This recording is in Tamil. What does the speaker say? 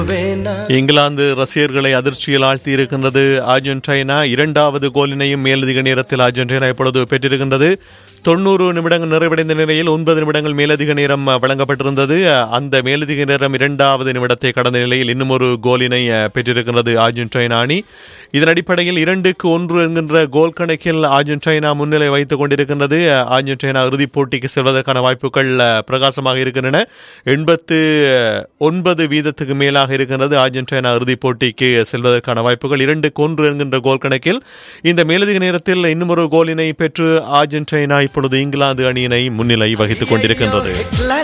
இங்கிலாந்து ரசிகர்களை அதிர்ச்சியில் ஆழ்த்தியிருக்கின்றது அர்ஜென்டினா இரண்டாவது கோலினையும் மேலதிக நேரத்தில் அர்ஜென்டினா இப்பொழுது பெற்றிருக்கின்றது தொண்ணூறு நிமிடங்கள் நிறைவடைந்த நிலையில் ஒன்பது நிமிடங்கள் மேலதிக நேரம் வழங்கப்பட்டிருந்தது அந்த மேலதிக நேரம் இரண்டாவது நிமிடத்தை கடந்த நிலையில் இன்னும் ஒரு கோலினை பெற்றிருக்கின்றது அர்ஜென்டினா அணி இதன் அடிப்படையில் இரண்டுக்கு ஒன்று என்கின்ற கோல் கணக்கில் அர்ஜென்டினா முன்னிலை வைத்துக் கொண்டிருக்கின்றது அர்ஜென்டினா இறுதிப் போட்டிக்கு செல்வதற்கான வாய்ப்புகள் பிரகாசமாக இருக்கின்றன எண்பத்து ஒன்பது வீதத்துக்கு மேலாக இருக்கின்றது அர்ஜென்டினா இறுதிப் போட்டிக்கு செல்வதற்கான வாய்ப்புகள் இரண்டுக்கு ஒன்று என்கின்ற கோல் கணக்கில் இந்த மேலதிக நேரத்தில் இன்னும் ஒரு கோலினை பெற்று அர்ஜென்டினா இப்பொழுது இங்கிலாந்து அணியினை முன்னிலை வகித்துக் கொண்டிருக்கின்றது